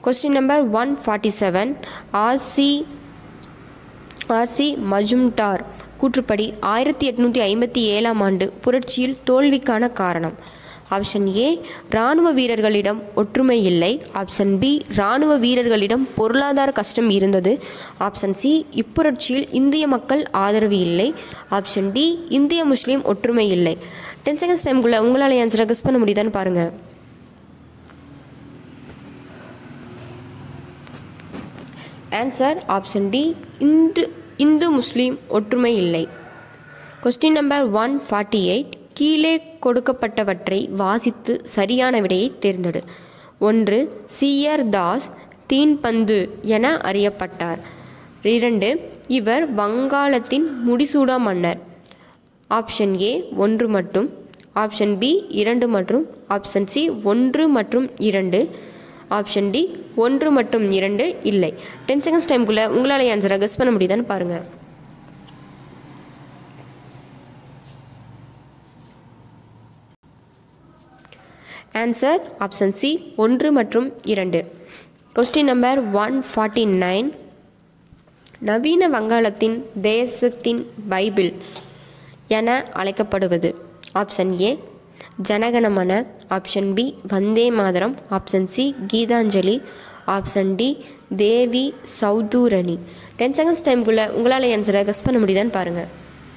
Question number one forty seven RC RC Majumdar கூற்றுப்படி ஆயிரத்தி எட்நூற்றி ஐம்பத்தி ஏழாம் ஆண்டு புரட்சியில் தோல்விக்கான காரணம் ஆப்ஷன் ஏ இராணுவ வீரர்களிடம் ஒற்றுமை இல்லை ஆப்ஷன் பி இராணுவ வீரர்களிடம் பொருளாதார கஷ்டம் இருந்தது ஆப்ஷன் சி இப்புரட்சியில் இந்திய மக்கள் ஆதரவு இல்லை ஆப்ஷன் டி இந்திய முஸ்லீம் ஒற்றுமை இல்லை டென் செகண்ட்ஸ் டைம்குள்ளே உங்களால் ஆன்சரை கெஸ் பண்ண முடியுதான்னு பாருங்கள் ஆன்சர் ஆப்ஷன் டி இந்து இந்து முஸ்லீம் ஒற்றுமை இல்லை question number one forty eight கீழே கொடுக்கப்பட்டவற்றை வாசித்து சரியான விடையை தேர்ந்தெடு ஒன்று சிஆர் தாஸ் தீன்பந்து என அறியப்பட்டார் இரண்டு இவர் வங்காளத்தின் முடிசூடா மன்னர் ஆப்ஷன் ஏ ஒன்று மட்டும் ஆப்ஷன் பி இரண்டு மற்றும் ஆப்ஷன் சி ஒன்று மற்றும் இரண்டு ஆப்ஷன் டி ஒன்று மற்றும் இரண்டு இல்லை டென் செகண்ட்ஸ் டைம்குள்ளே உங்களால் ஆன்சரை கெஸ் பண்ண முடியுதான்னு பாருங்கள் ஆன்சர் ஆப்ஷன் சி ஒன்று மற்றும் இரண்டு question number one forty nine நவீன வங்காளத்தின் தேசத்தின் பைபிள் என அழைக்கப்படுவது option A Jana Gana Mana option B Vande Mataram option C Gitanjali option D Devi Chaudhurani ten seconds டைம்குள்ளே உங்களால் ஆன்சரை கெஸ் பண்ண முடியுதான்னு பாருங்கள்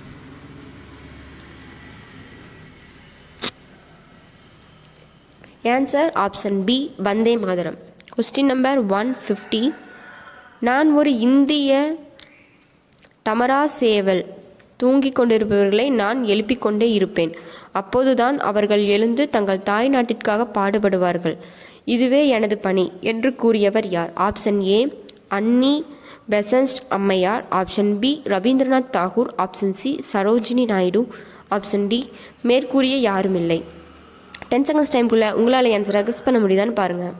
answer option B Vande Mataram question number one fifty நான் ஒரு இந்திய டமரா சேவல் தூங்கிக் கொண்டிருப்பவர்களை நான் எழுப்பிக் கொண்டே இருப்பேன் அப்போதுதான் அவர்கள் எழுந்து தங்கள் தாய் நாட்டிற்காக பாடுபடுவார்கள் இதுவே எனது பணி என்று கூறியவர் யார் ஆப்ஷன் ஏ அன்னி பெசன்ஸ்ட் அம்மையார் option B Rabindranath Tagore option C Sarojini Naidu option D மேற்கூறிய யாரும் இல்லை டென் செகண்ட்ஸ் டைம்குள்ளே உங்களால் ஆன்சரை கெஸ் பண்ண முடியுதான்னு பாருங்கள்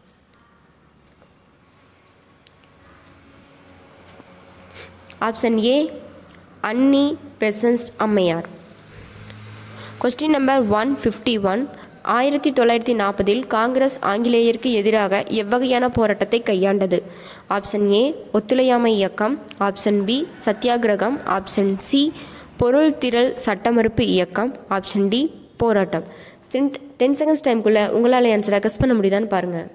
ஆப்ஷன் ஏ அன்னி பெசன்ஸ் அம்மையார் question number one fifty one ஆயிரத்தி தொள்ளாயிரத்தி நாற்பதில் காங்கிரஸ் ஆங்கிலேயருக்கு எதிராக எவ்வகையான போராட்டத்தை கையாண்டது ஆப்ஷன் ஏ ஒத்துழையாமை இயக்கம் ஆப்ஷன் பி சத்தியாகிரகம் ஆப்ஷன் சி பொருள் திரள் சட்டமறுப்பு இயக்கம் ஆப்ஷன் டி போராட்டம் டென் டென் செகண்ட்ஸ் டைம்குள்ளே உங்களால் ஆன்சரை கெஸ் பண்ண முடியுதான்னு பாருங்கள்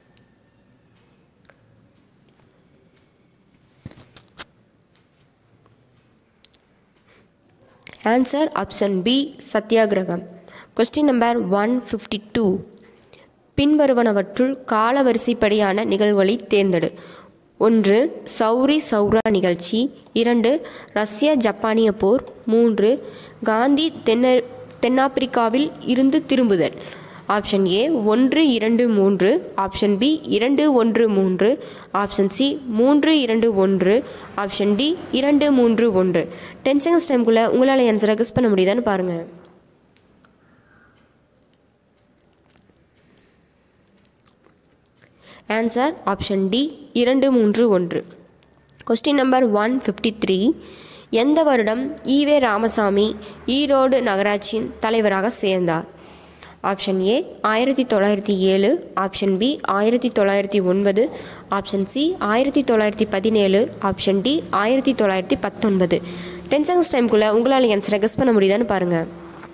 ஆன்சர் ஆப்ஷன் பி சத்தியாகிரகம் question number one fifty two பின்வருவனவற்றுள் காலவரிசைப்படியான நிகழ்வுகளை தேர்ந்தெடு ஒன்று சௌரி சௌரா நிகழ்ச்சி இரண்டு ரஷ்ய ஜப்பானிய போர் மூன்று காந்தி தென்ன தென்னாப்பிரிக்காவில் இருந்து திரும்புதல் ஆப்ஷன் ஏ ஒன்று இரண்டு மூன்று ஆப்ஷன் பி இரண்டு ஒன்று மூன்று ஆப்ஷன் சி மூன்று இரண்டு ஒன்று ஆப்ஷன் டி இரண்டு மூன்று ஒன்று டென் செகண்ட்ஸ் டைம்குள்ளே உங்களால் ஆன்சரை கெஸ் பண்ண முடியுதான்னு பாருங்கள் ஆன்சர் ஆப்ஷன் டி இரண்டு மூன்று ஒன்று question number one fifty three எந்த வருடம் ஈவே ராமசாமி ஈரோடு நகராட்சியின் தலைவராக சேர்ந்தார் ஆப்ஷன் ஏ ஆயிரத்தி தொள்ளாயிரத்தி ஏழு ஆப்ஷன் பி ஆயிரத்தி தொள்ளாயிரத்தி ஒன்பது ஆப்ஷன் சி ஆயிரத்தி தொள்ளாயிரத்தி பதினேழு ஆப்ஷன் டி ஆயிரத்தி தொள்ளாயிரத்தி பத்தொன்பது டென் செகண்ட்ஸ் டைம்குள்ளே உங்களால் ஆன்சரை கெஸ் பண்ண முடியுதான்னு பாருங்கள்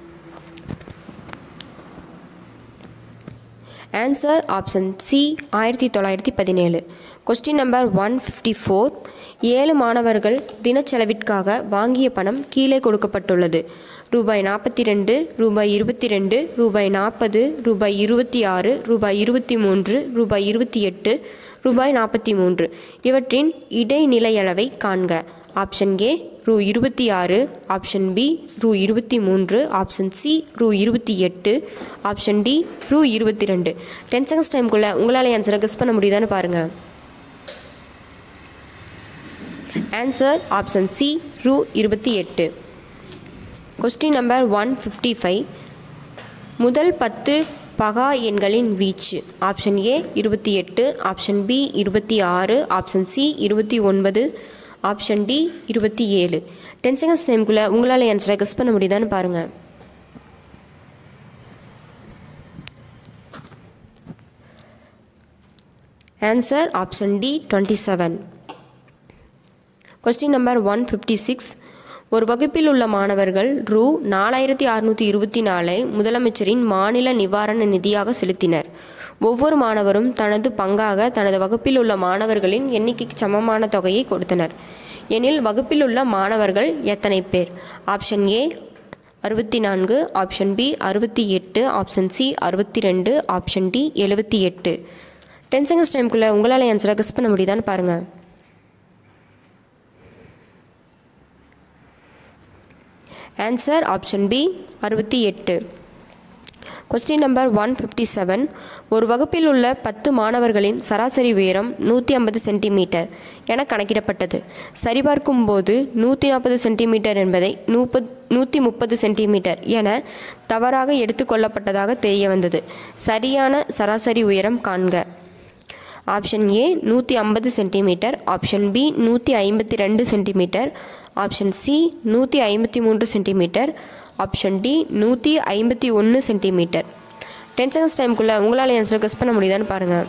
ஆன்சர் ஆப்ஷன் சி ஆயிரத்தி தொள்ளாயிரத்தி பதினேழு question number one fifty four ஏழு மாணவர்கள் தினச்செலவிற்காக வாங்கிய பணம் கீழே கொடுக்கப்பட்டுள்ளது ரூபாய் நாற்பத்தி ரெண்டு ரூபாய் இருபத்தி ரெண்டு ரூபாய் நாற்பது ரூபாய் இருபத்தி ஆறு ரூபாய் இருபத்தி மூன்று ரூபாய் இருபத்தி எட்டு ரூபாய் நாற்பத்தி மூன்று இவற்றின் இடைநிலையளவை காண்க ஆப்ஷன் ஏ ரூ இருபத்தி ஆறு ஆப்ஷன் பி ரூ இருபத்தி மூன்று ஆப்ஷன் சி ரூ இருபத்தி எட்டு ஆப்ஷன் டி ரூ இருபத்தி ரெண்டு டென் செகண்ட்ஸ் டைம்குள்ளே உங்களால் ஆன்சரை கெஸ் பண்ண முடியுதான்னு பாருங்கள் ஆன்சர் ஆப்ஷன் சி ரூ இருபத்தி எட்டு question number one fifty five முதல் பத்து பகா எண்களின் வீச்சு ஆப்ஷன் ஏ இருபத்தி எட்டு ஆப்ஷன் பி இருபத்தி ஆறு ஆப்ஷன் சி இருபத்தி ஒன்பது ஆப்ஷன் டி இருபத்தி ஏழு டென் செகண்ட்ஸ் டைம்குள்ளே உங்களால் ஆன்சரை கெஸ் பண்ண முடியுதான்னு பாருங்கள் answer option D twenty seven question number one fifty six ஒரு வகுப்பில் உள்ள மாணவர்கள் ரூ நாலாயிரத்தி அறுநூற்றி இருபத்தி நாலை முதலமைச்சரின் மாநில நிவாரண நிதியாக செலுத்தினர் ஒவ்வொரு மாணவரும் தனது பங்காக தனது வகுப்பில் உள்ள மாணவர்களின் எண்ணிக்கைக்கு சமமான தொகையை கொடுத்தனர் எனில் வகுப்பில் உள்ள மாணவர்கள் எத்தனை பேர் ஆப்ஷன் ஏ அறுபத்தி நான்கு ஆப்ஷன் பி அறுபத்தி எட்டு ஆப்ஷன் சி அறுபத்தி ரெண்டு ஆப்ஷன் டி எழுபத்தி எட்டு டென் செகண்ட்ஸ் டைம்குள்ளே உங்களால் ஆன்சரை கெஸ் பண்ண முடியுதான்னு பாருங்கள் ஆன்சர் ஆப்ஷன் பி அறுபத்தி எட்டு question number one fifty seven ஒரு வகுப்பில் உள்ள பத்து மாணவர்களின் சராசரி உயரம் நூற்றி ஐம்பது சென்டிமீட்டர் என கணக்கிடப்பட்டது சரிபார்க்கும் போது நூற்றி நாற்பது சென்டிமீட்டர் என்பதை நூப்பத் நூற்றி முப்பது சென்டிமீட்டர் என தவறாக எடுத்துக்கொள்ளப்பட்டதாக தெரிய வந்தது சரியான சராசரி உயரம் காண்க ஆப்ஷன் ஏ நூற்றி ஐம்பது சென்டிமீட்டர் ஆப்ஷன் பி நூற்றி ஐம்பத்தி ரெண்டு சென்டிமீட்டர் ஆப்ஷன் சி நூற்றி ஐம்பத்தி மூன்று சென்டிமீட்டர் ஆப்ஷன் டி நூற்றி ஐம்பத்தி ஒன்று சென்டிமீட்டர் டென் செகண்ட்ஸ் டைம்குள்ளே உங்களால் ஆன்சர் கெஸ் பண்ண முடியுதான்னு பாருங்கள்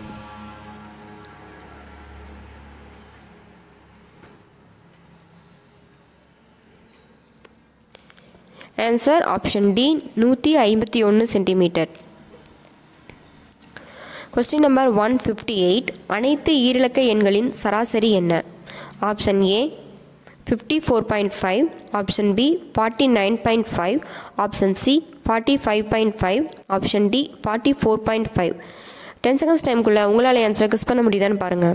ஆன்சர் ஆப்ஷன் டி நூற்றி ஐம்பத்தி ஒன்று centimetre question number one fifty eight அனைத்து ஈரிலக்க எண்களின் சராசரி என்ன option A fifty four point five option B forty nine point five option C forty five point five option D forty four point five ten seconds டைம்குள்ளே உங்களால் ஆன்சரை guess பண்ண முடியுதான்னு பாருங்கள்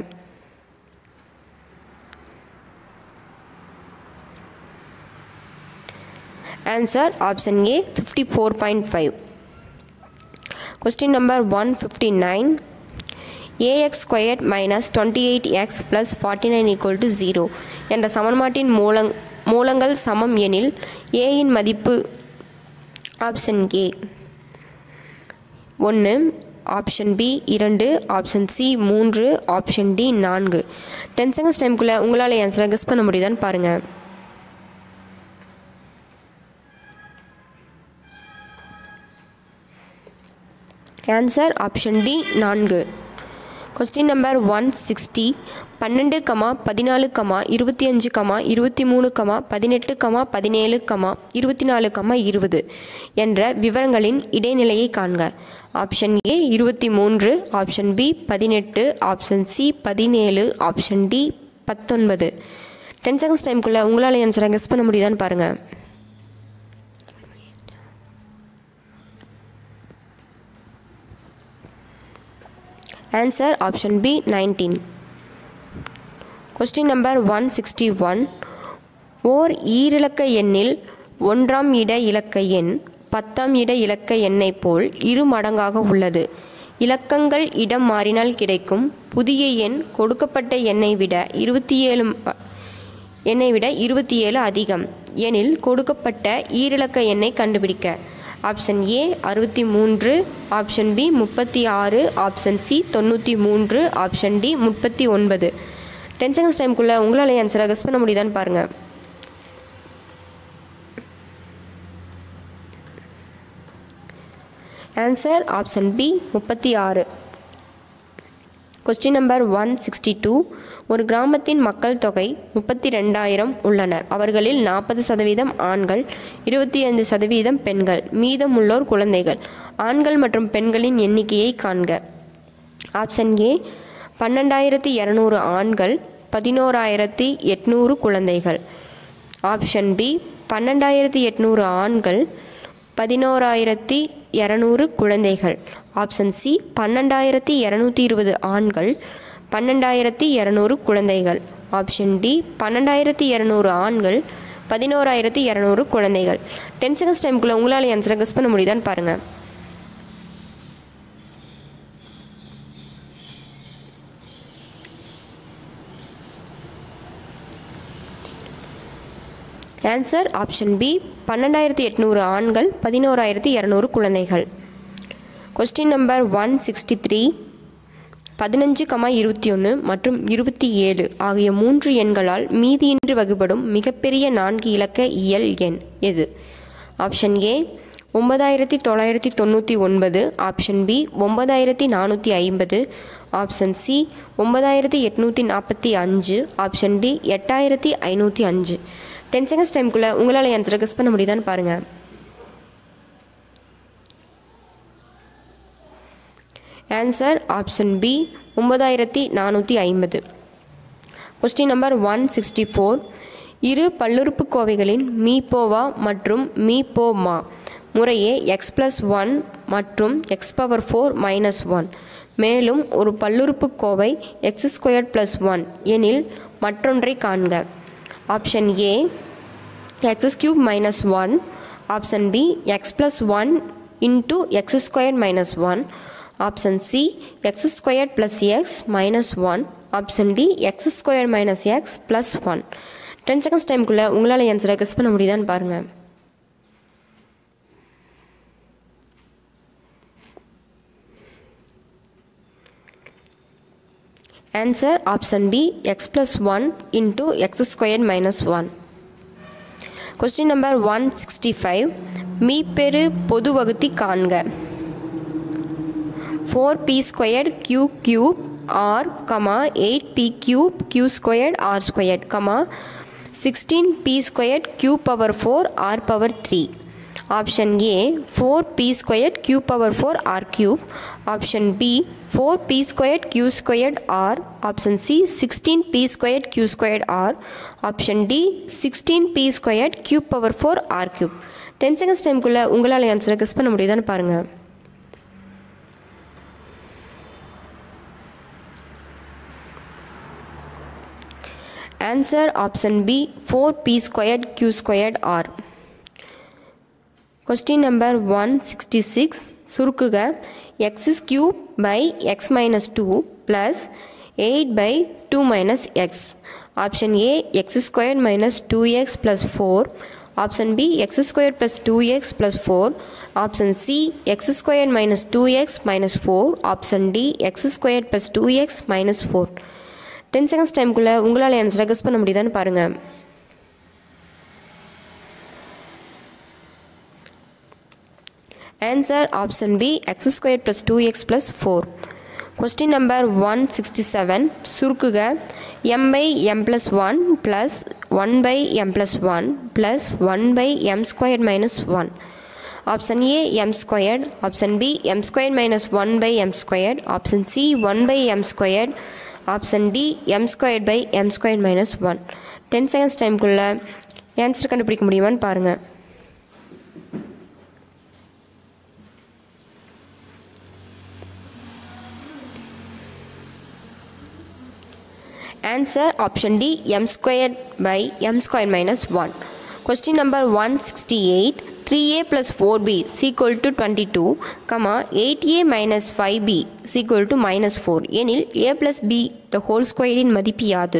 answer option A fifty four point five question number one fifty nine A X square minus twenty eight X plus forty nine equal to zero என்ற சமன்பாட்டின் மூலங் மூலங்கள் சமம் எனில் ஏயின் மதிப்பு ஆப்ஷன் ஏ ஒன்று ஆப்ஷன் பி இரண்டு ஆப்ஷன் சி மூன்று ஆப்ஷன் டி நான்கு டென் செகண்ட்ஸ் டைம்குள்ளே உங்களால் ஆன்சரை கெஸ் பண்ண முடியுதான்னு பாருங்கள் ஆன்சர் ஆப்ஷன் டி நான்கு கொஸ்டின் நம்பர் ஒன் சிக்ஸ்டி பன்னெண்டு கமா பதினாலு கமா இருபத்தி அஞ்சு கமா இருபத்தி மூணு கமா பதினெட்டு கமா பதினேழு கமா இருபத்தி நாலு கமா இருபது என்ற விவரங்களின் இடைநிலையை காண்க ஆப்ஷன் ஏ இருபத்தி மூன்று ஆப்ஷன் பி பதினெட்டு ஆப்ஷன் சி பதினேழு ஆப்ஷன் டி பத்தொன்பது டென் செகண்ட்ஸ் டைம்குள்ளே உங்களால் ஆன்சரை கெஸ் பண்ண முடியுதான்னு பாருங்கள் answer option B nineteen question number one sixty one ஓர் ஈரிலக்க எண்ணில் ஒன்றாம் இட இலக்க எண் பத்தாம் இட இலக்க எண்ணைப் போல் இரு மடங்காக உள்ளது இலக்கங்கள் இடம் மாறினால் கிடைக்கும் புதிய எண் கொடுக்கப்பட்ட எண்ணை விட இருபத்தி ஏழு ம- எண்ணை விட இருபத்தி ஏழு அதிகம் எனில் கொடுக்கப்பட்ட ஈரிலக்க எண்ணை கண்டுபிடிக்க ஆப்ஷன் ஏ அறுபத்தி மூன்று ஆப்ஷன் பி முப்பத்தி ஆறு ஆப்ஷன் சி தொண்ணூற்றி மூன்று ஆப்ஷன் டி முப்பத்தி ஒன்பது டென் செகண்ட்ஸ் டைம்குள்ளே உங்களால் ஆன்சரை கெஸ் பண்ண முடியுதான்னு பாருங்கள் ஆன்சர் ஆப்ஷன் பி முப்பத்தி ஆறு question number one sixty two ஒரு கிராமத்தின் மக்கள் தொகை முப்பத்தி ரெண்டாயிரம் உள்ளனர் அவர்களில் நாற்பது சதவீதம் ஆண்கள் இருபத்தி ஐந்து சதவீதம் பெண்கள் மீதம் உள்ளோர் குழந்தைகள் ஆண்கள் மற்றும் பெண்களின் எண்ணிக்கையை காண்க ஆப்ஷன் ஏ பன்னெண்டாயிரத்தி இரநூறு ஆண்கள் பதினோராயிரத்தி எட்நூறு குழந்தைகள் ஆப்ஷன் பி பன்னெண்டாயிரத்தி எட்நூறு ஆண்கள் பதினோராயிரத்தி இரநூறு குழந்தைகள் ஆப்ஷன் சி பன்னெண்டாயிரத்தி இரநூத்தி இருபது ஆண்கள் பன்னெண்டாயிரத்தி இரநூறு குழந்தைகள் ஆப்ஷன் டி பன்னெண்டாயிரத்தி இரநூறு ஆண்கள் பதினோராயிரத்தி இரநூறு குழந்தைகள் டென் செகண்ட்ஸ் டைம்குள்ளே உங்களால் ஆன்சரை கெஸ் பண்ண முடியுதான்னு பாருங்கள் ஆன்சர் ஆப்ஷன் பி பன்னெண்டாயிரத்தி எட்நூறு ஆண்கள் பதினோராயிரத்தி இரநூறு குழந்தைகள் question number one sixty three பதினஞ்சு கமா இருபத்தி ஒன்று மற்றும் இருபத்தி ஏழு ஆகிய மூன்று எண்களால் மீதியின்றி வகுப்படும் மிகப்பெரிய நான்கு இலக்க இயல் எண் எது ஆப்ஷன் ஏ ஒன்பதாயிரத்தி தொள்ளாயிரத்தி தொண்ணூற்றி ஒன்பது ஆப்ஷன் பி ஒன்பதாயிரத்தி நானூற்றி ஐம்பது ஆப்ஷன் சி ஒன்பதாயிரத்தி எட்நூற்றி நாற்பத்தி அஞ்சு ஆப்ஷன் டி எட்டாயிரத்தி ஐநூற்றி அஞ்சு டென் செகண்ட்ஸ் டைம்குள்ளே உங்களால் ஆன்சரை கெஸ் பண்ண முடியுதான்னு பாருங்கள் ஆன்சர் ஆப்ஷன் பி ஒன்பதாயிரத்தி நானூற்றி ஐம்பது question number one sixty four இரு பல்லுறுப்புக்கோவைகளின் மீபோவா மற்றும் மீபோமா முறையே எக்ஸ் ப்ளஸ் ஒன் மற்றும் X power four minus one மேலும் ஒரு பல்லுறுப்புக்கோவை எக்ஸ் ஸ்கொயர் ப்ளஸ் ஒன் எனில் மற்றொன்றை காண்க option A x cube minus one option B x plus one into x square minus one option C X square plus x minus one option D X square minus x plus one ten seconds டைம்குள்ளே உங்களால் ஆன்சரை guess பண்ண முடியுதான்னு பாருங்கள் answer option B x plus one into x square minus one question number one sixty five மீப்பெரு பொது வகுத்தி காண்க four p square q cube R comma eight P cube Q squared R squared comma sixteen P squared Q power four R power three option A four P squared Q power four R cube option B four P squared Q squared R option C sixteen P squared Q squared R option D sixteen P squared Q power four R cube ten seconds டைம்குள்ளே உங்களால் ஆன்சரை guess பண்ண முடியுதான்னு பாருங்கள் answer option B four P squared Q squared R question number one sixty six சுருக்குக X is cube by X minus two plus eight by two minus X option A X square minus two X plus four option B X square plus two X plus four option C X square minus two X minus four option D X square plus two X minus four ten seconds டைம்குள்ளே உங்களால் ஆன்சரை guess பண்ண முடியுதான்னு பாருங்கள் answer option B X square plus two X plus four question number one sixty seven சுருக்குக m by m plus one plus one by m plus one plus one by m square minus one option A m squared option B m square minus one by m squared option C one by m squared option D m squared by m square minus one ten seconds டைம்குள்ளே answer கண்டுபிடிக்க முடியுமான்னு பாருங்கள் Answer option D m square by m square minus 1. Question number 168 3a plus 4b is equal to 22, comma 8a minus 5b is equal to minus 4 எனில் a plus b the whole square இன் மதிப்பு யாது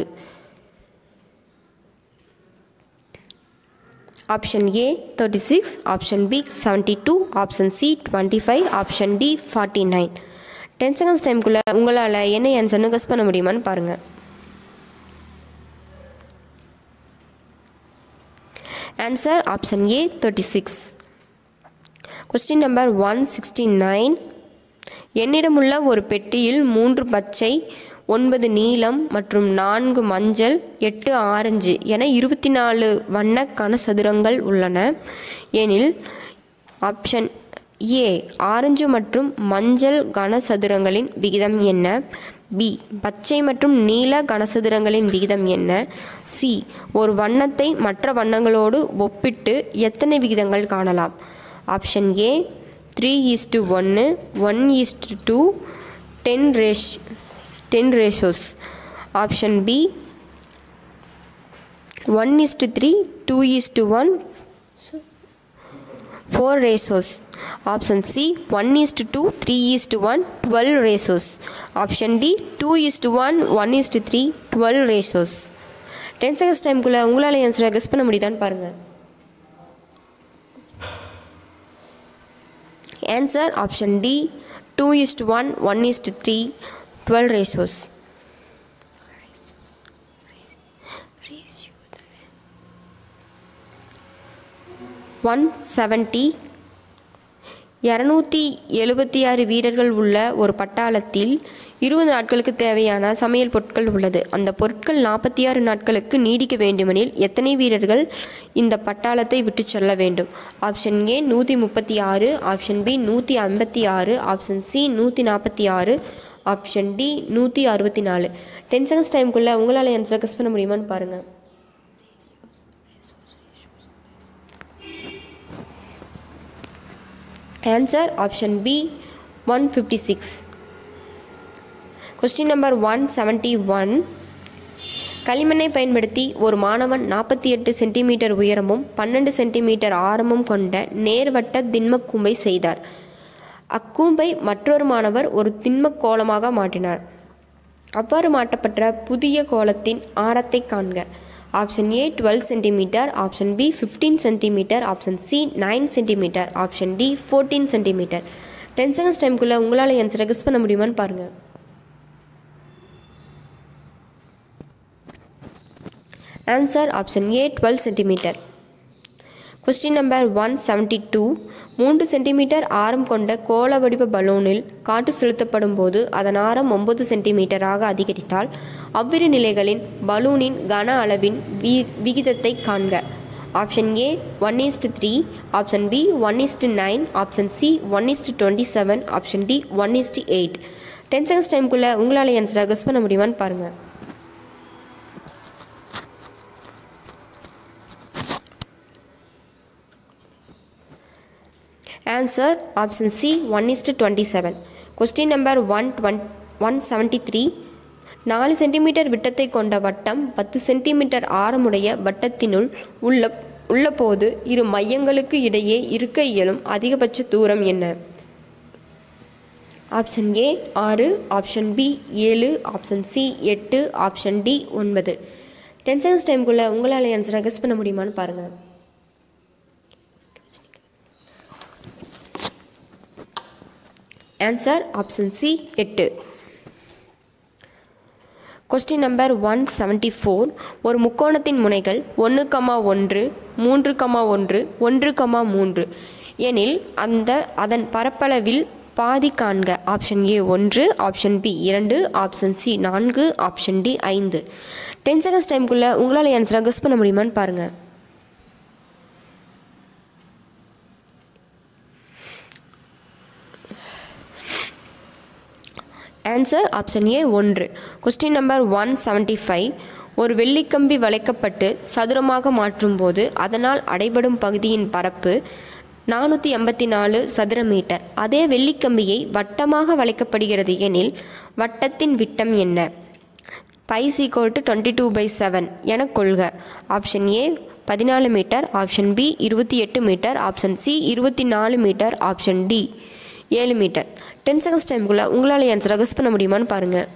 option A thirty six option B seventy two option C twenty five option D forty nine ten seconds டைம்குள்ளே உங்களால் என்ன ஆன்சர்னு guess பண்ண முடியுமான்னு பாருங்கள் answer option A thirty six question number one sixty nine என்னிடமுள்ள ஒரு பெட்டியில் மூன்று பச்சை ஒன்பது நீலம் மற்றும் நான்கு மஞ்சள் எட்டு ஆரஞ்சு என இருபத்தி நாலு வண்ண கனசதுரங்கள் உள்ளன எனில் ஆப்ஷன் ஏ ஆரஞ்சு மற்றும் மஞ்சள் கனசதுரங்களின் விகிதம் என்ன பி பச்சை மற்றும் நீல கனசதுரங்களின் விகிதம் என்ன சி ஒரு வண்ணத்தை மற்ற வண்ணங்களோடு ஒப்பிட்டு எத்தனை விகிதங்கள் காணலாம் ஆப்ஷன் ஏ த்ரீ ஈஸ்டு ஒன்று one is to two ten ratio ten ratios option B one is to three two is to one four ratios option C one is to two three is to one twelve ratios option D two is to one one is to three twelve ratios ten seconds டைம்குள்ளே உங்களால் ஆன்சரை guess பண்ண முடியுதான்னு பாருங்கள் answer option D two is to one one is to three twelve ratios one seventy இரநூத்தி எழுபத்தி ஆறு வீரர்கள் உள்ள ஒரு பட்டாளத்தில் இருபது நாட்களுக்கு தேவையான சமையல் பொருட்கள் உள்ளது அந்த பொருட்கள் நாற்பத்தி ஆறு நாட்களுக்கு நீடிக்க வேண்டுமெனில் எத்தனை வீரர்கள் இந்த பட்டாளத்தை விட்டு செல்ல வேண்டும் ஆப்ஷன் ஏ நூற்றி முப்பத்தி ஆறு ஆப்ஷன் பி நூற்றி ஐம்பத்தி ஆறு ஆப்ஷன் சி நூற்றி நாற்பத்தி ஆறு ஆப்ஷன் டி நூற்றி அறுபத்தி நாலு டென் செகண்ட்ஸ் டைமுக்குள்ளே உங்களால் ஆன்சரை கஸ் பண்ண முடியுமான்னு பாருங்கள் answer option B one fifty six question number one seventy one களிமண்ணை பயன்படுத்தி ஒரு மாணவன் நாற்பத்தி எட்டு சென்டிமீட்டர் உயரமும் பன்னெண்டு சென்டிமீட்டர் ஆரமும் கொண்ட நேர்வட்ட திண்மக் கூம்பை செய்தார் அக்கூம்பை மற்றொரு மாணவர் ஒரு திண்மக் கோலமாக மாற்றினார் அவ்வாறு மாற்றப்பட்ட புதிய கோலத்தின் ஆரத்தை காண்க option A twelve centimetre option B fifteen centimetre option C nine centimetre option D fourteen centimetre ten seconds டைம்குள்ளே உங்களால் ஆன்சரை கெஸ் பண்ண முடியுமான்னு பாருங்கள் answer option A twelve centimetre question number one seventy two மூன்று சென்டிமீட்டர் ஆரம் கொண்ட கோள வடிவ பலூனில் காற்று செலுத்தப்படும் போது அதன் ஆரம் ஒன்பது சென்டிமீட்டராக அதிகரித்தால் அவ்விரு நிலைகளின் பலூனின் கன அளவின் வி விகிதத்தை காண்க option A one is to three option B one is to nine option C one is to twenty seven option D one is to eight ten seconds டைமுக்குள்ளே உங்களால் ஆன்சரை கெஸ் பண்ண முடியுமான்னு பாருங்கள் answer option C one is to twenty seven question number one twenty one seventy three நாலு centimetre விட்டத்தை கொண்ட வட்டம் பத்து சென்டிமீட்டர் ஆரமுடைய வட்டத்தினுள் உள்ள உள்ளபோது இரு மையங்களுக்கு இடையே இருக்க இயலும் அதிகபட்ச தூரம் என்ன ஆப்ஷன் ஏ ஆறு ஆப்ஷன் பி ஏழு ஆப்ஷன் சி எட்டு ஆப்ஷன் டி ஒன்பது டென் செகண்ட்ஸ் டைமுக்குள்ளே உங்களால் ஆன்சரை கெஸ் பண்ண முடியுமான்னு பாருங்கள் ஆன்சர் ஆப்ஷன் சி எட்டு question number one seventy four ஒரு முக்கோணத்தின் முனைகள் ஒன்று கமா ஒன்று மூன்று கமா ஒன்று ஒன்று கமா மூன்று எனில் அந்த அதன் பரப்பளவில் பாதி காண்க ஆப்ஷன் ஏ ஒன்று ஆப்ஷன் பி இரண்டு ஆப்ஷன் சி நான்கு ஆப்ஷன் டி ஐந்து டென் செகண்ட்ஸ் டைமுக்குள்ளே உங்களால் ஆன்சரை கெஸ் பண்ண முடியுமான்னு பாருங்கள் ஆன்சர் ஆப்ஷன் ஏ ஒன்று question number one seventy five ஒரு வெள்ளிக்கம்பி வளைக்கப்பட்டு சதுரமாக மாற்றும்போது அதனால் அடைபடும் பகுதியின் பரப்பு நானூற்றி எண்பத்தி நாலு சதுர மீட்டர் அதே வெள்ளிக்கம்பியை வட்டமாக வளைக்கப்படுகிறது எனில் வட்டத்தின் விட்டம் என்ன pi is equal to twenty two by seven என கொள்க ஆப்ஷன் ஏ பதினாலு மீட்டர் ஆப்ஷன் பி இருபத்தி எட்டு மீட்டர் ஆப்ஷன் சி இருபத்தி நாலு மீட்டர் ஆப்ஷன் டி ஏழு மீட்டர் டென் செகண்ட்ஸ் டைமுக்குள்ளே உங்களால் ஆன்சரை கெஸ் பண்ண முடியுமான்னு பாருங்கள்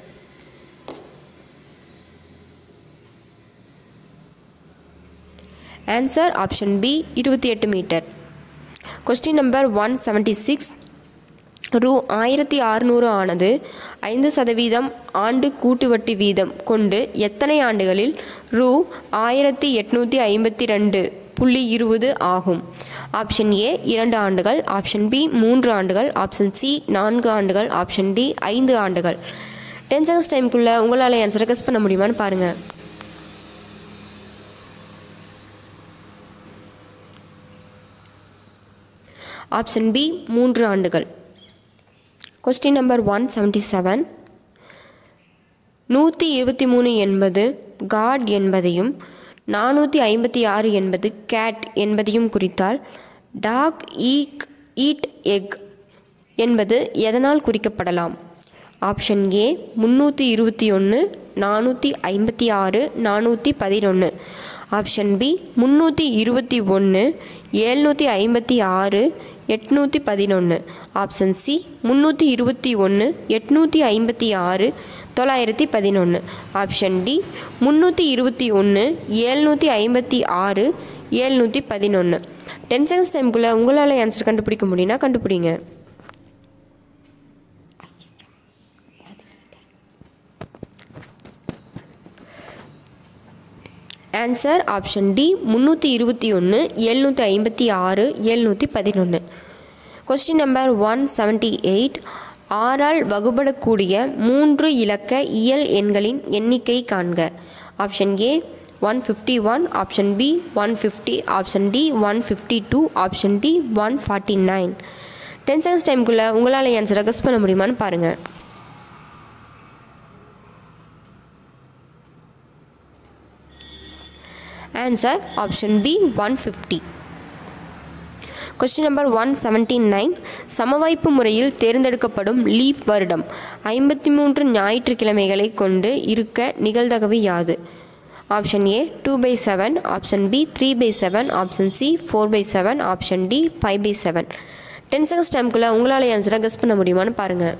ஆன்சர் ஆப்ஷன் பி இருபத்தி எட்டு metre question number one seventy six ரூ ஆயிரத்தி அறுநூறு ஆனது ஐந்து சதவீதம் ஆண்டு கூட்டு வட்டி வீதம் கொண்டு எத்தனை ஆண்டுகளில் ரூ ஆயிரத்தி எட்நூற்றி ஐம்பத்தி ரெண்டு புள்ளி இருபது ஆகும் ஆப்ஷன் ஏ இரண்டு ஆண்டுகள் ஆப்ஷன் பி மூன்று ஆண்டுகள் ஆப்ஷன் சி நான்கு ஆண்டுகள் ஆப்ஷன் டி ஐந்து ஆண்டுகள் டென் செகண்ட்ஸ் டைமுக்குள்ளே உங்களால் ஆன்சரை கெஸ் பண்ண முடியுமான்னு பாருங்கள் ஆப்ஷன் பி மூன்று ஆண்டுகள் question number one seventy seven நூற்றி இருபத்தி மூணு என்பது காட் என்பதையும் நானூற்றி ஐம்பத்தி ஆறு என்பது கேட் என்பதையும் குறித்தால் டாக் ஈக் ஈட் எக் என்பது எதனால் குறிக்கப்படலாம் ஆப்ஷன் ஏ முந்நூற்றி இருபத்தி ஒன்று நானூற்றி ஐம்பத்தி ஆறு நானூற்றி பதினொன்று ஆப்ஷன் பி முந்நூற்றி இருபத்தி ஒன்று ஏழ்நூற்றி ஐம்பத்தி ஆறு எட்நூற்றி பதினொன்று ஆப்ஷன் சி முந்நூற்றி இருபத்தி ஒன்று எட்நூற்றி ஐம்பத்தி ஆறு தொள்ளாயிரத்தி பதினொன்று ஆப்ஷன் டி முந்நூற்றி இருபத்தி ஒன்று ஏழ்நூற்றி ஐம்பத்தி ஆறு ஏழ்நூற்றி பதினொன்று டென் செகண்ட்ஸ் டைமுக்குள்ளே உங்களால் ஆன்சர் கண்டுபிடிக்க முடியும்னா கண்டுபிடிங்க ஆன்சர் ஆப்ஷன் டி முந்நூற்றி இருபத்தி ஒன்று எழுநூற்றி ஐம்பத்தி ஆறு எழுநூற்றி பதினொன்று question number one seventy eight ஆறால் வகுபடக்கூடிய மூன்று இலக்க இயல் எண்களின் எண்ணிக்கை காண்க option A one fifty one option B one fifty option D one fifty two option D one forty nine ten seconds டைமுக்குள்ளே உங்களால் ஆன்சரை கெஸ் பண்ண முடியுமான்னு பாருங்கள் answer option B one fifty question number one seventy nine சமவாய்ப்பு முறையில் தேர்ந்தெடுக்கப்படும் leaf வருடம் ஐம்பத்தி மூன்று ஞாயிற்றுக்கிழமைகளை கொண்டு இருக்க நிகழ்தகவு யாது option A two by seven option B three by seven option C four by seven option D five by seven ten seconds டைமுக்குள்ளே உங்களால் ஆன்சரை கெஸ் பண்ண முடியுமான்னு பாருங்கள்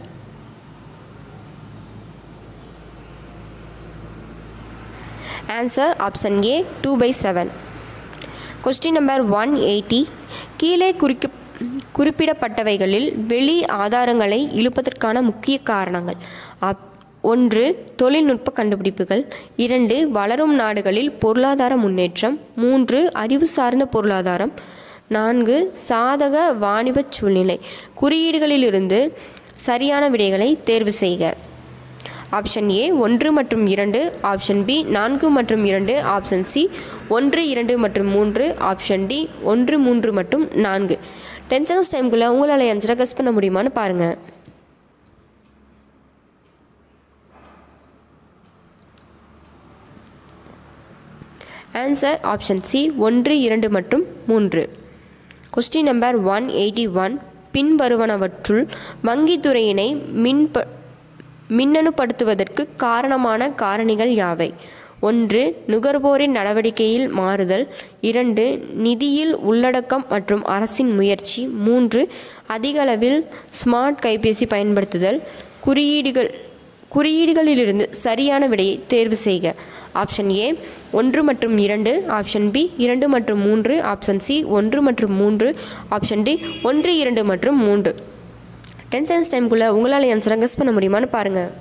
answer option A two by seven question number one eighty கீழே குறிக்க குறிப்பிடப்பட்டவைகளில் வெளி ஆதாரங்களை இழுப்பதற்கான முக்கிய காரணங்கள் அப் ஒன்று தொழில்நுட்ப கண்டுபிடிப்புகள் இரண்டு வளரும் நாடுகளில் பொருளாதார முன்னேற்றம் மூன்று அறிவு சார்ந்த பொருளாதாரம் நான்கு சாதக வாணிபச் சூழ்நிலை குறியீடுகளிலிருந்து சரியான விடைகளை தேர்வு செய்க ஆப்ஷன் ஏ ஒன்று மற்றும் இரண்டு ஆப்ஷன் பி நான்கு மற்றும் இரண்டு ஆப்ஷன் சி ஒன்று இரண்டு மற்றும் மூன்று ஆப்ஷன் டி ஒன்று மூன்று மற்றும் நான்கு டென் செகண்ட்ஸ் டைமுக்குள்ளே உங்களால் ஆன்சரை கெஸ் பண்ண முடியுமான்னு பாருங்கள் ஆன்சர் ஆப்ஷன் சி ஒன்று இரண்டு மற்றும் மூன்று question number one eighty one பின்வருவனவற்றுள் வங்கித்துறையினை மின்ப மின்னணுப்படுத்துவதற்கு காரணமான காரணிகள் யாவை ஒன்று நுகர்வோரின் நடவடிக்கையில் மாறுதல் இரண்டு நிதியில் உள்ளடக்கம் மற்றும் அரசின் முயற்சி மூன்று அதிகளவில் ஸ்மார்ட் கைபேசி பயன்படுத்துதல் குறியீடுகள் குறியீடுகளிலிருந்து சரியான விடையை தேர்வு செய்க ஆப்ஷன் ஏ ஒன்று மற்றும் இரண்டு ஆப்ஷன் பி இரண்டு மற்றும் மூன்று ஆப்ஷன் சி ஒன்று மற்றும் மூன்று ஆப்ஷன் டி ஒன்று இரண்டு மற்றும் மூன்று டென் செகண்ட்ஸ் டைமுக்குள்ளே உங்களால் ஆன்சரை கெஸ் பண்ண முடியுமான்னு பாருங்கள்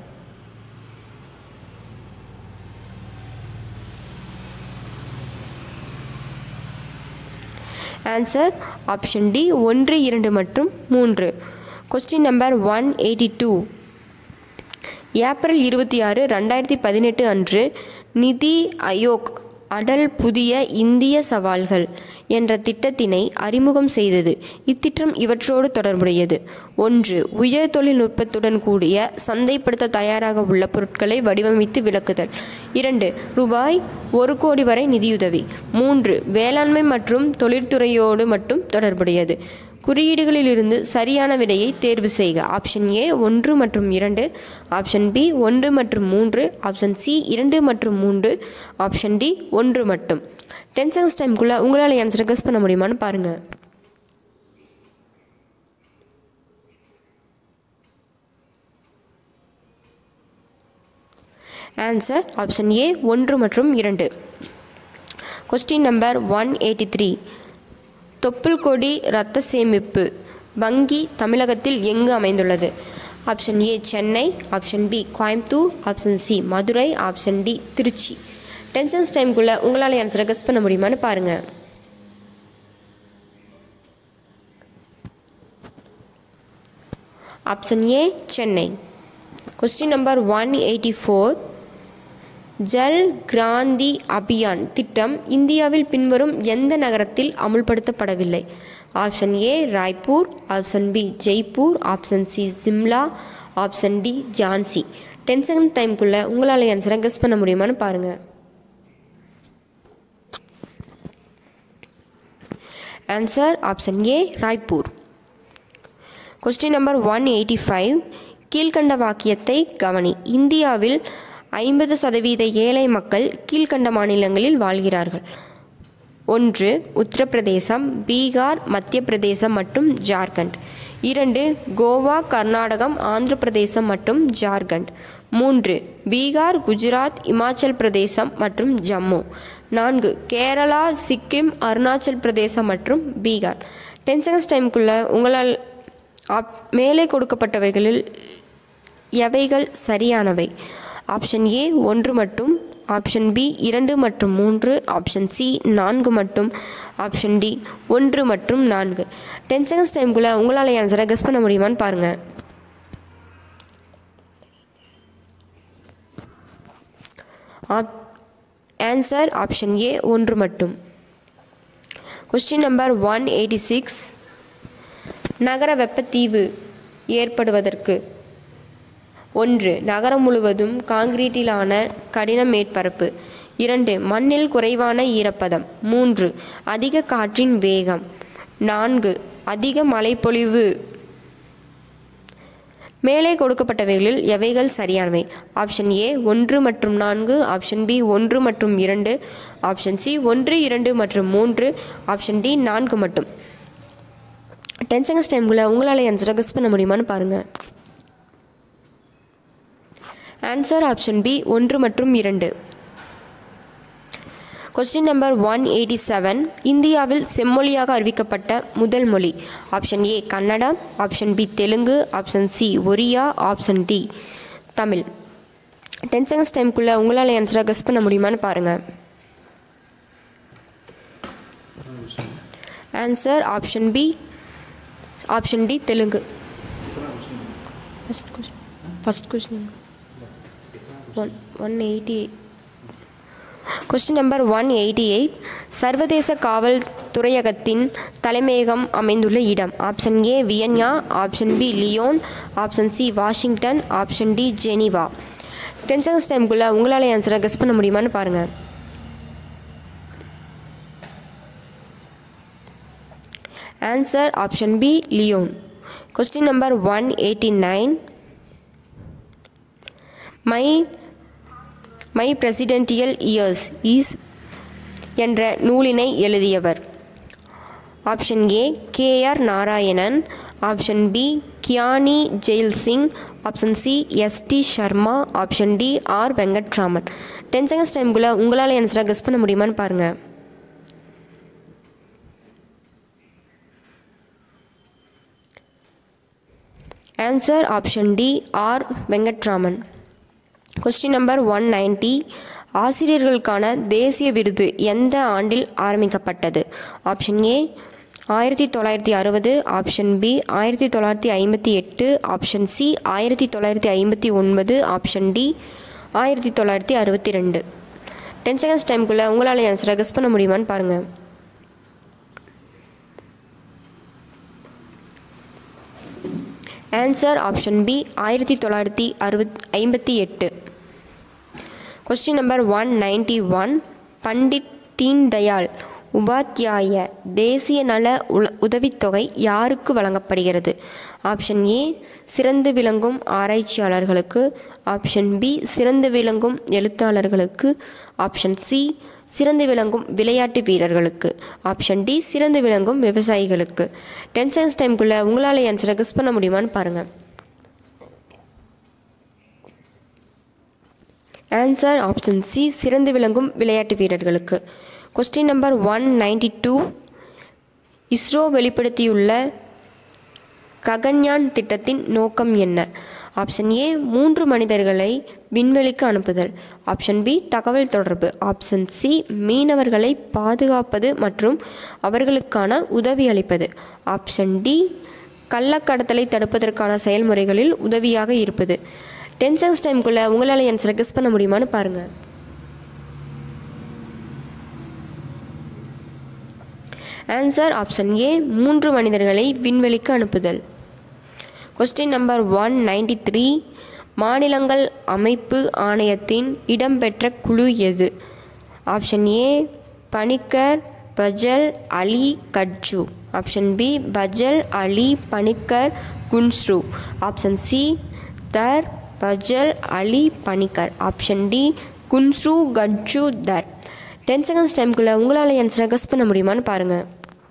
ஆன்சர் ஆப்ஷன் டி ஒன்று இரண்டு மற்றும் மூன்று question number one eighty two April இருபத்தி ஆறு ரெண்டாயிரத்தி பதினெட்டு அன்று நிதி ஆயோக் அடல் புதிய இந்திய சவால்கள் என்ற திட்டத்தினை அறிமுகம் செய்தது இத்திட்டம் இவற்றோடு தொடர்புடையது ஒன்று உயர் தொழில்நுட்பத்துடன் கூடிய சந்தைப்படுத்த தயாராக உள்ள பொருட்களை வடிவமைத்து விளக்குதல் இரண்டு ரூபாய் ஒரு கோடி வரை நிதியுதவி மூன்று வேளாண்மை மற்றும் தொழிற்துறையோடு மட்டும் தொடர்புடையது குறியீடுகளிலிருந்து சரியான விடையை தேர்வு செய்க ஆப்ஷன் ஏ ஒன்று மற்றும் இரண்டு ஆப்ஷன் பி ஒன்று மற்றும் மூன்று ஆப்ஷன் சி இரண்டு மற்றும் மூன்று ஆப்ஷன் டி ஒன்று மட்டும் டென் செகண்ட்ஸ் டைம்குள்ளே உங்களால் ஆன்சரை கெஸ் பண்ண முடியுமான்னு பாருங்கள் ஆன்சர் ஆப்ஷன் ஏ ஒன்று மற்றும் இரண்டு question number one eighty three தொப்புள் கொடி இரத்த சேமிப்பு வங்கி தமிழகத்தில் எங்கு அமைந்துள்ளது option A Chennai option B Coimbatore option C Madurai option D Trichy ten seconds டைம்குள்ளே உங்களால் ஆன்சரை கெஸ் பண்ண முடியுமான்னு பாருங்கள் option A Chennai question number one eighty four Jal Kranti Abhiyan திட்டம் இந்தியாவில் பின்வரும் எந்த நகரத்தில் அமுல்படுத்தப்படவில்லை option A Raipur option B Jaipur option C Shimla option D Jhansi ten second டைம்குள்ளே உங்களால் ஆன்சரை கெஸ் பண்ண முடியுமான்னு பாருங்கள் answer option A Raipur question number one eighty five கீழ்கண்ட வாக்கியத்தை கவனி இந்தியாவில் ஐம்பது சதவீத ஏழை மக்கள் கீழ்கண்ட மாநிலங்களில் வாழ்கிறார்கள் ஒன்று உத்தரப்பிரதேசம் பீகார் மத்திய பிரதேசம் மற்றும் ஜார்க்கண்ட் இரண்டு கோவா கர்நாடகம் ஆந்திர பிரதேசம் மற்றும் ஜார்க்கண்ட் மூன்று பீகார் குஜராத் இமாச்சல் பிரதேசம் மற்றும் ஜம்மு நான்கு கேரளா சிக்கிம் அருணாச்சல் பிரதேசம் மற்றும் பீகார் டென் செகண்ட்ஸ் டைமுக்குள்ளே உங்களால் ஆப் மேலே கொடுக்கப்பட்டவைகளில் எவைகள் சரியானவை ஆப்ஷன் ஏ ஒன்று மட்டும் ஆப்ஷன் பி இரண்டு மற்றும் மூன்று ஆப்ஷன் சி நான்கு மற்றும் ஆப்ஷன் டி ஒன்று மற்றும் நான்கு டென் செகண்ட்ஸ் டைம்குள்ளே உங்களால் ஆன்சரை கெஸ் பண்ண முடியுமான்னு பாருங்கள் ஆப் ஆன்சர் ஆப்ஷன் ஏ ஒன்று மட்டும் question number one eighty six நகர வெப்பத்தீவு ஏற்படுவதற்கு ஒன்று நகரம் முழுவதும் காங்கிரீட்டிலான கடின மேற்பரப்பு இரண்டு மண்ணில் குறைவான ஈரப்பதம் மூன்று அதிக காற்றின் வேகம் நான்கு அதிக மழைப்பொழிவு மேலே கொடுக்கப்பட்டவைகளில் எவைகள் சரியானவை ஆப்ஷன் ஏ ஒன்று மற்றும் நான்கு ஆப்ஷன் பி ஒன்று மற்றும் இரண்டு ஆப்ஷன் சி ஒன்று இரண்டு மற்றும் மூன்று ஆப்ஷன் டி நான்கு மட்டும் டென் செகண்ட்ஸ் டைம்குள்ளே உங்களால் ஆன்சரை கெஸ் பண்ண முடியுமான்னு பாருங்கள் ஆன்சர் ஆப்ஷன் பி ஒன்று மற்றும் இரண்டு question number one eighty seven இந்தியாவில் செம்மொழியாக அறிவிக்கப்பட்ட முதல் மொழி option A Kannada option B Telugu option C Oriya option D Tamil ten seconds டைம்குள்ளே உங்களால் ஆன்சரை கெஸ் பண்ண முடியுமான்னு பாருங்கள் answer option B option D Telugu first question first question one one eighty question number one eighty eight சர்வதேச காவல் துறையகத்தின் தலைமையகம் அமைந்துள்ள இடம் option A Vienna option B Lyon option C Washington option D Geneva ten seconds டைம்குள்ளே உங்களால் ஆன்சரை guess பண்ண முடியுமான்னு பாருங்கள் answer option B Lyon question number one eighty nine my my presidential years is என்ற நூலினை எழுதியவர் option A K R Narayanan option B Giani Zail Singh option C S D Sharma option D R Venkataraman ten seconds டைம்குள்ளே உங்களால் ஆன்சரை கெஸ் பண்ண முடியுமான்னு பாருங்கள் answer option D R Venkataraman question number one ninety ஆசிரியர்களுக்கான தேசிய விருது எந்த ஆண்டில் ஆரம்பிக்கப்பட்டது ஆப்ஷன் ஏ ஆயிரத்தி தொள்ளாயிரத்தி அறுபது ஆப்ஷன் பி ஆயிரத்தி தொள்ளாயிரத்தி ஐம்பத்தி எட்டு ஆப்ஷன் சி ஆயிரத்தி தொள்ளாயிரத்தி ஐம்பத்தி ஒன்பது ஆப்ஷன் டி ஆயிரத்தி தொள்ளாயிரத்தி அறுபத்தி ரெண்டு டென் செகண்ட்ஸ் டைம்குள்ளே உங்களால் ஆன்சரை கெஸ் பண்ண முடியுமான்னு பாருங்கள் ஆன்சர் ஆப்ஷன் பி ஆயிரத்தி தொள்ளாயிரத்தி அறுபத் ஐம்பத்தி எட்டு question number one ninety one Pandit Deen Dayal Upadhyaya தேசிய நல உல உதவித்தொகை யாருக்கு வழங்கப்படுகிறது ஆப்ஷன் ஏ சிறந்து விளங்கும் ஆராய்ச்சியாளர்களுக்கு ஆப்ஷன் பி சிறந்து விளங்கும் எழுத்தாளர்களுக்கு ஆப்ஷன் சி சிறந்து விளங்கும் விளையாட்டு வீரர்களுக்கு ஆப்ஷன் டி சிறந்து விளங்கும் விவசாயிகளுக்கு டென் செகண்ட்ஸ் டைம்குள்ளே உங்களால் ஆன்சரை கெஸ் பண்ண முடியுமான்னு பாருங்கள் ஆன்சர் ஆப்ஷன் சி சிறந்து விளங்கும் விளையாட்டு வீரர்களுக்கு question number one ninety two ISRO வெளிப்படுத்தியுள்ள ககன்யான் திட்டத்தின் நோக்கம் என்ன ஆப்ஷன் ஏ மூன்று மனிதர்களை விண்வெளிக்கு அனுப்புதல் ஆப்ஷன் பி தகவல் தொடர்பு ஆப்ஷன் சி மீனவர்களை பாதுகாப்பது மற்றும் அவர்களுக்கான உதவி அளிப்பது ஆப்ஷன் டி கள்ளக்கடத்தலை தடுப்பதற்கான செயல்முறைகளில் உதவியாக இருப்பது டென் செகண்ட்ஸ் டைம்குள்ளே உங்களால் ஆன்சரை கெஸ் பண்ண முடியுமான்னு பாருங்கள் ஆன்சர் ஆப்ஷன் ஏ மூன்று மனிதர்களை விண்வெளிக்கு அனுப்புதல் question number one ninety three மாநிலங்கள் அமைப்பு ஆணையத்தின் இடம்பெற்ற குழு எது option A Panikkar Fazal Ali Katju option B Fazal Ali Panikkar Kunzru option C Dhar Fazal Ali Panikkar option D Kunzru Katju Dhar ten seconds டைம்குள்ளே உங்களால் ஆன்சரை கெஸ் பண்ண முடியுமான்னு பாருங்கள்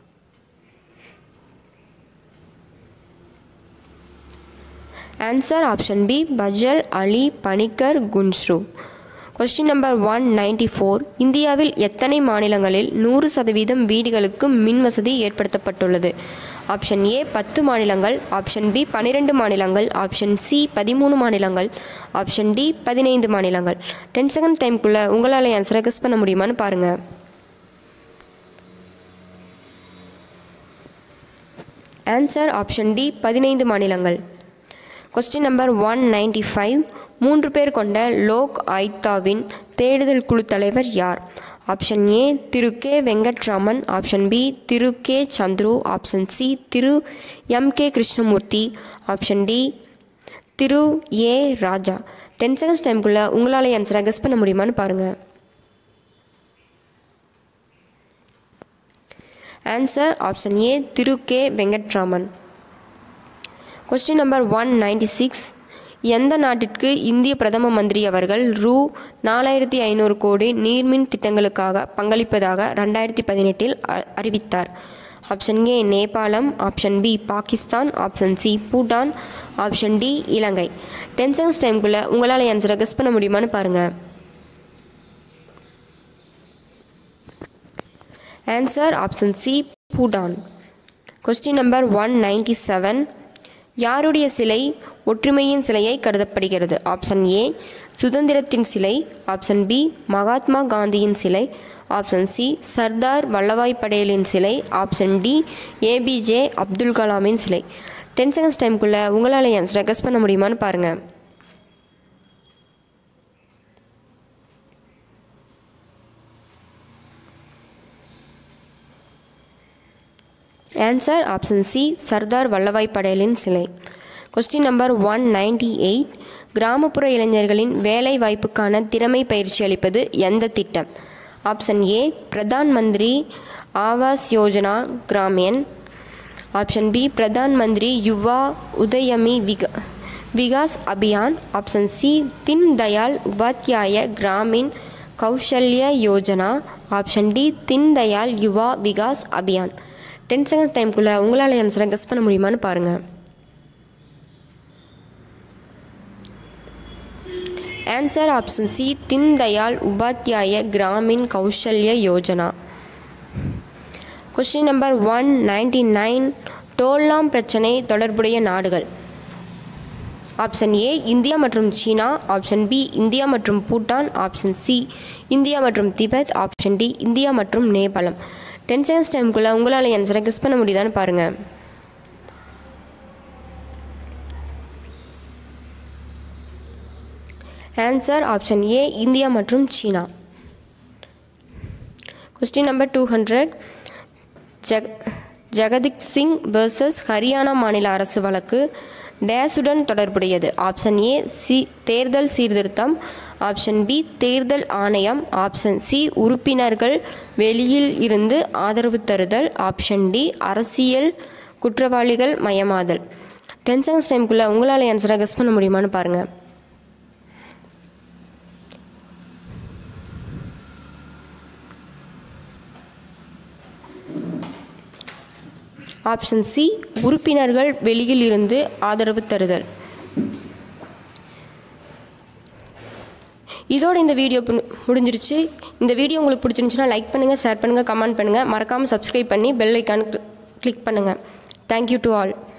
answer option B Fazal Ali Panikkar Kunzru question number one ninety four இந்தியாவில் எத்தனை மாநிலங்களில் நூறு சதவீதம் வீடுகளுக்கு மின் வசதி ஏற்படுத்தப்பட்டுள்ளது ஆப்ஷன் ஏ பத்து மாநிலங்கள் ஆப்ஷன் பி பன்னிரெண்டு மாநிலங்கள் ஆப்ஷன் சி பதிமூணு மாநிலங்கள் ஆப்ஷன் டி பதினைந்து மாநிலங்கள் டென் செகண்ட் டைம்குள்ளே உங்களால் ஆன்சரை கெஸ் பண்ண முடியுமான்னு பாருங்கள் ஆன்சர் ஆப்ஷன் டி பதினைந்து மாநிலங்கள் question number one ninety five மூன்று பேர் கொண்ட லோக் ஆயுக்தாவின் தேடுதல் குழு தலைவர் யார் option A Thiru K Venkataraman option B Thiru K Chandru option C Thiru M K Krishnamurthy option D Thiru A Raja ten seconds டைம்குள்ளே உங்களால் ஆன்சரை கெஸ் பண்ண முடியுமான்னு பாருங்கள் answer option A Thiru K Venkataraman question number one ninety six எந்த நாட்டிற்கு இந்திய பிரதம மந்திரி அவர்கள் ரூ நாலாயிரத்தி ஐநூறு கோடி நீர்மின் திட்டங்களுக்காக பங்களிப்பதாக ரெண்டாயிரத்தி பதினெட்டில் அறிவித்தார் ஆப்ஷன் ஏ நேபாளம் option B Pakistan option C Bhutan option D Ilangai ten seconds டைம்குள்ளே உங்களால் ஆன்சரை கெஸ் பண்ண முடியுமான்னு பாருங்கள் answer option C Bhutan question number one ninety seven யாருடைய சிலை ஒற்றுமையின் சிலையை கருதப்படுகிறது ஆப்ஷன் ஏ சுதந்திரத்தின் சிலை ஆப்ஷன் பி மகாத்மா காந்தியின் சிலை ஆப்ஷன் சி சர்தார் வல்லபாய் படேலின் சிலை ஆப்ஷன் டி ஏபிஜே அப்துல் கலாமின் சிலை டென் செகண்ட்ஸ் டைம்குள்ளே உங்களால் ஆன்சரை கெஸ் பண்ண முடியுமான்னு பாருங்கள் answer option C Sardar Vallabhbhai படேலின் சிலை question number one ninety eight கிராமப்புற இளைஞர்களின் வேலை வாய்ப்புக்கான திறமை பயிற்சி அளிப்பது எந்த திட்டம் option A Pradhan Mantri Awas Yojana Gramin option B Pradhan Mantri Yuva Udyami விக Vikas Abhiyan option C Deen Dayal Upadhyaya Grameen Kaushalya Yojana option D Deen Dayal Yuva Vikas Abhiyan ten second டைம்குள்ளே உங்களால் ஆன்சரை கெஸ் பண்ண முடியுமான்னு பாருங்கள் answer option C Deen Dayal Upadhyaya Grameen Kaushalya Yojana question number one ninety nine Doklam பிரச்சனை தொடர்புடைய நாடுகள் ஆப்ஷன் ஏ இந்தியா மற்றும் சீனா ஆப்ஷன் பி இந்தியா மற்றும் பூட்டான் ஆப்ஷன் சி இந்தியா மற்றும் திபெத் ஆப்ஷன் டி இந்தியா மற்றும் நேபாளம் டென் செகண்ட்ஸ் டைமுக்குள்ளே உங்களால் ஆன்சரை கெஸ் பண்ண முடியுதான்னு பாருங்கள் ஆன்சர் ஆப்ஷன் ஏ இந்தியா மற்றும் China question number two hundred ஜக் ஜெகதீப் சிங் வர்சஸ் ஹரியானா மாநில அரசு வழக்கு டேஸுடன் தொடர்புடையது ஆப்ஷன் ஏ சி தேர்தல் சீர்திருத்தம் ஆப்ஷன் பி தேர்தல் ஆணையம் ஆப்ஷன் சி உறுப்பினர்கள் வெளியில் இருந்து ஆதரவு தருதல் ஆப்ஷன் டி அரசியல் குற்றவாளிகள் மயமாதல் டென் செகண்ட்ஸ் டைம்குள்ளே உங்களால் ஆன்சரை கெஸ் பண்ண முடியுமான்னு பாருங்கள் ஆப்ஷன் சி உறுப்பினர்கள் வெளியில் இருந்து ஆதரவு தருதல் இதோட இந்த வீடியோ முடிஞ்சிருச்சு இந்த வீடியோ உங்களுக்கு பிடிச்சிருந்துச்சுன்னா லைக் பண்ணுங்கள் ஷேர் பண்ணுங்கள் கமெண்ட் பண்ணுங்கள் மறக்காமல் சப்ஸ்கிரைப் பண்ணி பெல் ஐக்கான் கிளிக் பண்ணுங்கள் தேங்க்யூ டு ஆல்